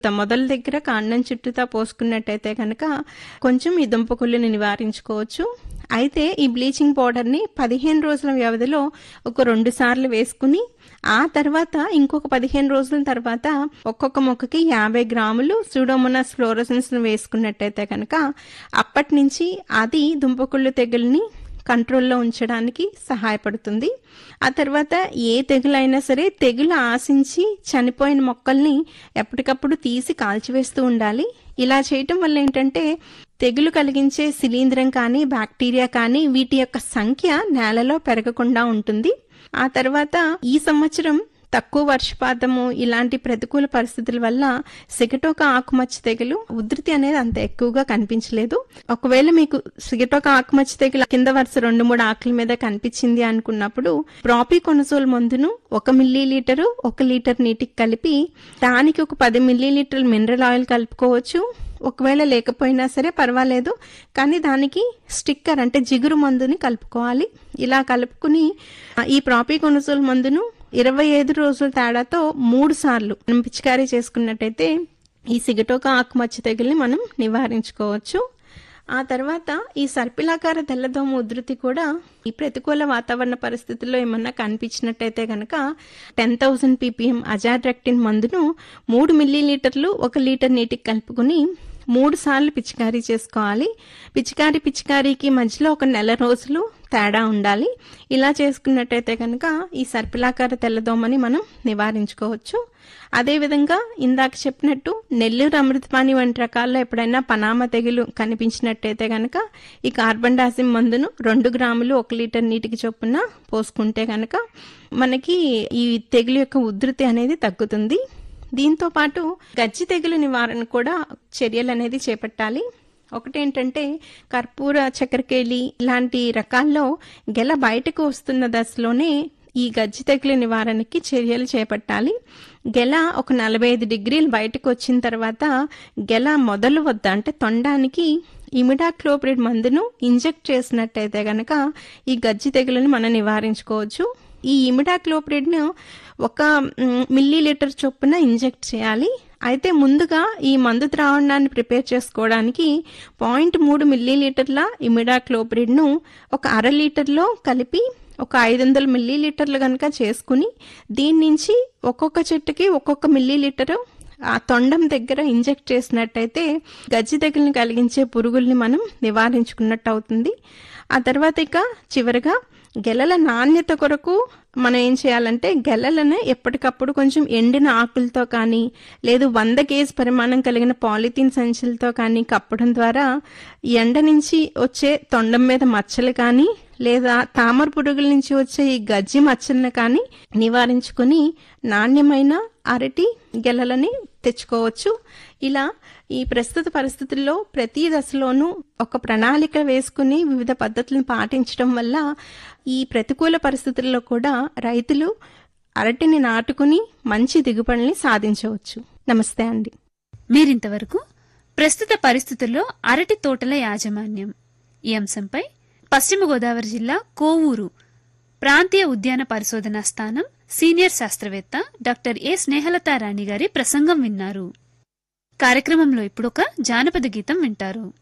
త- మొదల దగ్గర కాండం చుట్టూతా పోసుకున్నట్టయితే కనుక కొంచెం ఈ దుంపకుళ్ళని నివారించుకోవచ్చు అయితే ఈ బ్లీచింగ్ పౌడర్ని పదిహేను రోజుల వ్యవధిలో ఒక రెండు సార్లు వేసుకుని ఆ తర్వాత ఇంకొక పదిహేను రోజుల తర్వాత ఒక్కొక్క మొక్కకి యాభై గ్రాములు సూడోమోనాస్ ఫ్లోరోసెన్స్ వేసుకున్నట్టయితే కనుక అప్పటి నుంచి అది దుంపకుళ్ళు తెగుల్ని కంట్రోల్లో ఉంచడానికి సహాయపడుతుంది ఆ తర్వాత ఏ తెగులైనా సరే తెగులు ఆశించి చనిపోయిన మొక్కల్ని ఎప్పటికప్పుడు తీసి కాల్చివేస్తూ ఉండాలి ఇలా చేయటం వల్ల ఏంటంటే తెగులు కలిగించే శిలీంధ్రం కానీ బ్యాక్టీరియా కానీ వీటి యొక్క సంఖ్య నేలలో పెరగకుండా ఉంటుంది ఆ తర్వాత ఈ సంవత్సరం తక్కువ వర్షపాతము ఇలాంటి ప్రతికూల పరిస్థితుల వల్ల సిగటోక ఆకుమచ్చ తెగులు ఉధృతి అనేది అంత ఎక్కువగా కనిపించలేదు ఒకవేళ మీకు సిగటోక ఆకుమచ్చ తెగులు కింద వరుస రెండు మూడు ఆకుల మీద కనిపించింది అనుకున్నప్పుడు ప్రాపీ కొనసోల్ మందును ఒక మిల్లీ లీటరు ఒక లీటర్ నీటికి కలిపి దానికి ఒక పది మిల్లీ లీటర్ల మినరల్ ఆయిల్ కలుపుకోవచ్చు ఒకవేళ లేకపోయినా సరే పర్వాలేదు కానీ దానికి స్టిక్కర్ అంటే జిగురు మందుని కలుపుకోవాలి ఇలా కలుపుకుని ఆ, ఈ ప్రాపీ కొనుసోలు మందును ఇరవై ఐదు రోజుల తేడాతో మూడు సార్లు మనం పిచికారీ చేసుకున్నట్టయితే ఈ సిగటోక ఆకుమచ్చ తెగుల్ని మనం నివారించుకోవచ్చు ఆ తర్వాత ఈ సర్పిలాకార తెల్లదోమ ఉధృతి కూడా ఈ ప్రతికూల వాతావరణ పరిస్థితుల్లో ఏమన్నా కనిపించినట్టయితే కనుక టెన్ థౌసండ్ పీపీఎం అజాడ్రక్టిన్ మందును మూడు మిల్లీ లీటర్లు ఒక లీటర్ నీటికి కలుపుకుని మూడు సార్లు పిచికారీ చేసుకోవాలి పిచికారీ పిచికారీకి మధ్యలో ఒక నెల రోజులు తేడా ఉండాలి ఇలా చేసుకున్నట్టయితే కనుక ఈ సర్పిలాకార తెల్లదోమని మనం నివారించుకోవచ్చు అదేవిధంగా ఇందాక చెప్పినట్టు నెల్లూరు అమృతపాణి వంటి రకాల్లో ఎప్పుడైనా పనామ తెగులు కనిపించినట్టయితే కనుక ఈ కార్బన్ డాసిమ్ మందును రెండు గ్రాములు ఒక లీటర్ నీటికి చొప్పున పోసుకుంటే కనుక మనకి ఈ తెగులు యొక్క ఉధృతి అనేది తగ్గుతుంది దీంతో పాటు గజ్జి తెగులు నివారణ కూడా చర్యలు అనేది చేపట్టాలి ఒకటేంటంటే కర్పూర చక్కెరకేళి ఇలాంటి రకాల్లో గెల బయటకు వస్తున్న దశలోనే ఈ గజ్జి తెగులు నివారణకి చర్యలు చేపట్టాలి గెల ఒక నలభై ఐదు డిగ్రీలు బయటకు వచ్చిన తర్వాత గెల మొదలు వద్ద అంటే తొండానికి ఇమిడాక్లోప్రిడ్ మందును ఇంజెక్ట్ చేసినట్టయితే గనక ఈ గజ్జి తెగులను మనం నివారించుకోవచ్చు ఈ ఇమిడాక్లోప్రిడ్ను ఒక మ్, మిల్లీ లీటర్ చొప్పున ఇంజెక్ట్ చేయాలి అయితే ముందుగా ఈ మందు ద్రావణాన్ని ప్రిపేర్ చేసుకోవడానికి పాయింట్ మూడు మిల్లీ లీటర్ల ఇమిడాక్లోప్రిడ్ను ఒక అర లీటర్లో కలిపి ఒక ఐదు వందల మిల్లీ లీటర్లు కనుక చేసుకుని దీని నుంచి ఒక్కొక్క చెట్టుకి ఒక్కొక్క మిల్లీ లీటరు ఆ తొండం దగ్గర ఇంజెక్ట్ చేసినట్టయితే గజ్జి తెగుల్ని కలిగించే పురుగుల్ని మనం నివారించుకున్నట్టు అవుతుంది ఆ తర్వాత ఇక చివరగా గెలల నాణ్యత కొరకు మనం ఏం చేయాలంటే గెలలను ఎప్పటికప్పుడు కొంచెం ఎండిన ఆకులతో కానీ లేదు వంద కేజీ పరిమాణం కలిగిన పాలిథీన్ సంచులతో కానీ కప్పడం ద్వారా ఎండ నుంచి వచ్చే తొండం మీద మచ్చలు కానీ లేదా తామర పురుగుల నుంచి వచ్చే ఈ గజ్జి మచ్చలను కానీ నివారించుకుని నాణ్యమైన అరటి గెలలని తెచ్చుకోవచ్చు ఇలా ఈ ప్రస్తుత పరిస్థితుల్లో ప్రతి దశలోనూ ఒక ప్రణాళిక వేసుకుని వివిధ పద్ధతులను పాటించడం వల్ల ఈ ప్రతికూల పరిస్థితుల్లో కూడా రైతులు అరటిని నాటుకుని మంచి దిగుబడిని సాధించవచ్చు నమస్తే అండి మీరింతవరకు ప్రస్తుత పరిస్థితుల్లో అరటి తోటల యాజమాన్యం ఈ అంశంపై పశ్చిమ గోదావరి జిల్లా కోవూరు ప్రాంతీయ ఉద్యాన పరిశోధనా స్థానం సీనియర్ శాస్త్రవేత్త డాక్టర్ ఏ స్నేహలతా రాణి గారి ప్రసంగం విన్నారు కార్యక్రమంలో ఇప్పుడొక జానపద గీతం వింటారు